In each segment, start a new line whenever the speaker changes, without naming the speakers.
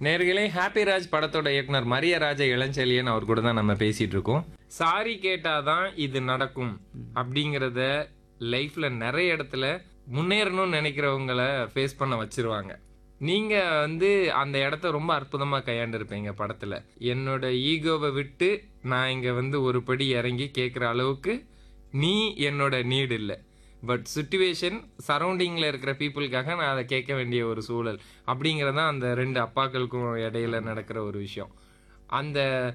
நேர்களே ஹாப்பி ராஜ் படத்தோட இயக்குனர் மரிய ராஜ இளஞ்செழியன் அவர் கூட தான் நம்ம பேசிட்டு இருக்கோம் சாரி கேட்டாதான் இது நடக்கும் அப்படிங்கிறத லைஃப்ல நிறைய இடத்துல முன்னேறணும்னு நினைக்கிறவங்கள ஃபேஸ் பண்ண வச்சிருவாங்க நீங்க வந்து அந்த இடத்த ரொம்ப அற்புதமா கையாண்டிருப்பீங்க படத்துல என்னோட ஈகோவை விட்டு நான் இங்க வந்து ஒரு படி இறங்கி கேட்குற அளவுக்கு நீ என்னோட நீடு இல்லை பட் சுச்சுவேஷன் சரௌண்டிங்கில் இருக்கிற பீப்புளுக்காக நான் அதை கேட்க வேண்டிய ஒரு சூழல் அப்படிங்கிறது தான் அந்த ரெண்டு அப்பாக்களுக்கும் இடையில நடக்கிற ஒரு விஷயம் அந்த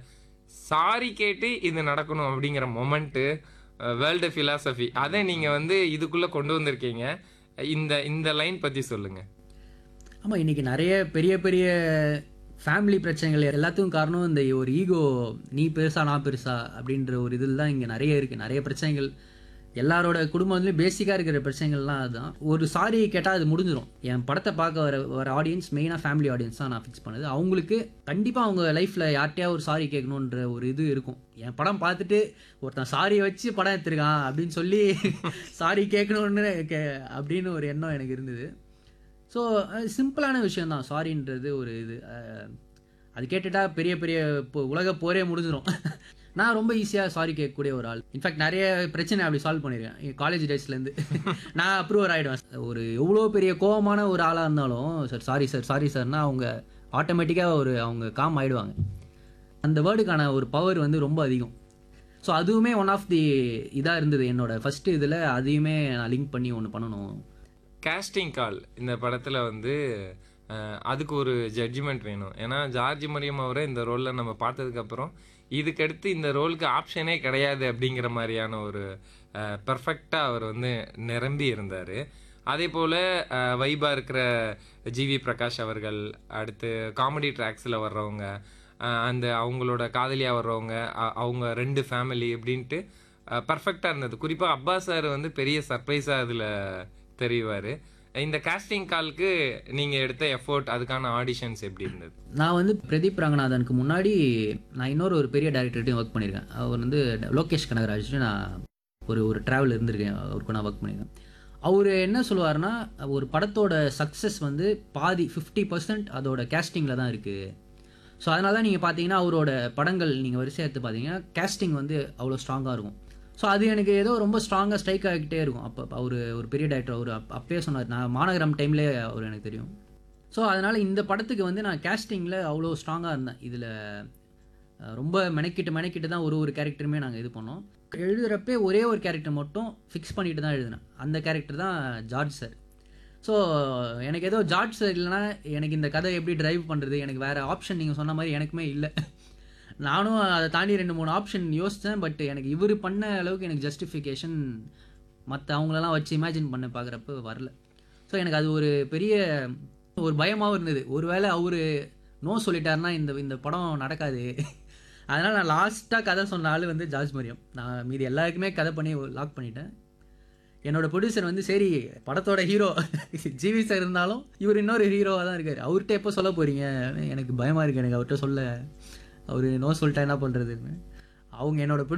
சாரி கேட்டு இது நடக்கணும் அப்படிங்கிற மொமெண்ட்டு வேர்ல்டு ஃபிலாசபி அதை நீங்கள் வந்து இதுக்குள்ளே கொண்டு வந்திருக்கீங்க இந்த இந்த லைன் பற்றி சொல்லுங்கள்
ஆமாம் இன்றைக்கி நிறைய பெரிய பெரிய ஃபேமிலி பிரச்சனைகள் எல்லாத்துக்கும் காரணம் இந்த ஒரு ஈகோ நீ பெருசா நான் பெருசா அப்படின்ற ஒரு இதில் தான் இங்கே நிறைய இருக்குது நிறைய பிரச்சனைகள் எல்லாரோட குடும்பத்துலேயும் பேசிக்காக இருக்கிற பிரச்சனைகள்லாம் அதுதான் ஒரு சாரி கேட்டால் அது முடிஞ்சிடும் என் படத்தை பார்க்க வர வர ஆடியன்ஸ் மெயினாக ஃபேமிலி ஆடியன்ஸ் தான் நான் ஃபிக்ஸ் பண்ணது அவங்களுக்கு கண்டிப்பாக அவங்க லைஃப்பில் யார்கிட்டயா ஒரு சாரி கேட்கணுன்ற ஒரு இது இருக்கும் என் படம் பார்த்துட்டு ஒருத்தன் சாரி வச்சு படம் எடுத்திருக்கான் அப்படின்னு சொல்லி சாரி கேட்கணுன்னு கே அப்படின்னு ஒரு எண்ணம் எனக்கு இருந்தது ஸோ சிம்பிளான விஷயம்தான் சாரின்றது ஒரு இது அஹ், அது கேட்டுட்டா பெரிய பெரிய இப்போ உலக போரே முடிஞ்சிடும் நான் ரொம்ப ஈஸியாக சாரி கேட்கக்கூடிய ஒரு ஆள் இன்ஃபேக்ட் நிறைய பிரச்சனை அப்படி சால்வ் பண்ணியிருக்கேன் காலேஜ் டேஸ்லேருந்து நான் அப்ரூவர் ஆகிடுவேன் ஒரு எவ்வளோ பெரிய கோவமான ஒரு ஆளாக இருந்தாலும் சார் சாரி சார் சாரி சார்னா அவங்க ஆட்டோமேட்டிக்காக ஒரு அவங்க காம் ஆயிடுவாங்க அந்த வேர்டுக்கான ஒரு பவர் வந்து ரொம்ப அதிகம் ஸோ அதுவுமே ஒன் ஆஃப் தி இதாக இருந்தது என்னோட ஃபஸ்ட்டு இதில் அதையுமே நான் லிங்க் பண்ணி ஒன்று பண்ணணும்
casting கால் இந்த படத்தில் வந்து அஹ், அதுக்கு ஒரு ஜட்ஜ்மெண்ட் வேணும் ஏன்னா ஜார்ஜ் மரியம் அவரை இந்த ரோலில் நம்ம பார்த்ததுக்கப்புறம் இதுக்கடுத்து இந்த ரோலுக்கு ஆப்ஷனே கிடையாது அப்படிங்கிற மாதிரியான ஒரு பெர்ஃபெக்டாக அவர் வந்து நிரம்பி இருந்தார் அதே போல் வைபா இருக்கிற ஜிவி பிரகாஷ் அவர்கள் அடுத்து காமெடி ட்ராக்ஸில் வர்றவங்க அஹ், அந்த அவங்களோட காதலியாக வர்றவங்க அ- அவங்க ரெண்டு ஃபேமிலி அப்படின்ட்டு பர்ஃபெக்டாக இருந்தது குறிப்பாக அப்பாஸ் சார் வந்து பெரிய சர்ப்ரைஸாக அதில் தெரிவார் இந்த காஸ்டிங் கால்க்கு நீங்கள் எடுத்த எஃபோர்ட் அதுக்கான ஆடிஷன்ஸ் எப்படி இருந்தது
நான் வந்து பிரதீப் ரங்கநாதனுக்கு முன்னாடி நான் இன்னொரு ஒரு பெரிய டேரக்டர்கிட்டையும் ஒர்க் பண்ணியிருக்கேன் அவர் வந்து லோகேஷ் கனகராஜ்ட்டு நான் ஒரு ஒரு ட்ராவல் இருந்திருக்கேன் அவருக்கு நான் ஒர்க் பண்ணியிருக்கேன் அவர் என்ன சொல்லுவார்னா ஒரு படத்தோட சக்ஸஸ் வந்து பாதி ஃபிஃப்டி பர்சன்ட் அதோட கேஸ்டிங்கில் தான் இருக்குது ஸோ அதனால தான் நீங்கள் பார்த்தீங்கன்னா அவரோட படங்கள் நீங்கள் வரிசையாக எடுத்து பார்த்தீங்கன்னா கேஸ்டிங் வந்து அவ்வளோ ஸ்ட்ராங்காக இருக்கும் ஸோ அது எனக்கு ஏதோ ரொம்ப ஸ்ட்ராங்காக ஸ்ட்ரைக் ஆகிக்கிட்டே இருக்கும் அப்போ அவர் ஒரு பெரிய டேரக்டர் அவர் அப் அப்பயே சொன்னார் நான் மாநகரம் டைம்லேயே அவர் எனக்கு தெரியும் ஸோ அதனால் இந்த படத்துக்கு வந்து நான் கேஸ்டிங்கில் அவ்வளோ ஸ்ட்ராங்காக இருந்தேன் இதில் ரொம்ப மெனக்கிட்டு மெனக்கிட்டு தான் ஒரு ஒரு கேரக்டருமே நாங்கள் இது பண்ணோம் எழுதுகிறப்பே ஒரே ஒரு கேரக்டர் மட்டும் ஃபிக்ஸ் பண்ணிட்டு தான் எழுதினேன் அந்த கேரக்டர் தான் ஜார்ஜ் சார் ஸோ எனக்கு ஏதோ ஜார்ஜ் சார் இல்லைன்னா எனக்கு இந்த கதை எப்படி டிரைவ் பண்ணுறது எனக்கு வேறு ஆப்ஷன் நீங்கள் சொன்ன மாதிரி எனக்குமே இல்லை நானும் அதை தாண்டி ரெண்டு மூணு ஆப்ஷன் யோசித்தேன் பட் எனக்கு இவர் பண்ண அளவுக்கு எனக்கு ஜஸ்டிஃபிகேஷன் மற்ற அவங்களெல்லாம் வச்சு இமேஜின் பண்ண பார்க்குறப்ப வரல ஸோ எனக்கு அது ஒரு பெரிய ஒரு பயமாகவும் இருந்தது ஒருவேளை அவர் நோ சொல்லிட்டாருன்னா இந்த இந்த படம் நடக்காது அதனால் நான் லாஸ்ட்டாக கதை சொன்ன ஆள் வந்து ஜார்ஜ் மரியம் நான் மீதி எல்லாருக்குமே கதை பண்ணி லாக் பண்ணிட்டேன் என்னோட ப்ரொடியூசர் வந்து சரி படத்தோட ஹீரோ ஜிவி சார் இருந்தாலும் இவர் இன்னொரு ஹீரோவாக தான் இருக்கார் அவர்கிட்ட எப்போ சொல்ல போகிறீங்க எனக்கு பயமாக இருக்குது எனக்கு அவர்கிட்ட சொல்ல அவர் நோ சொல்லிட்டா என்ன பண்ணுறதுன்னு அவங்க என்னோட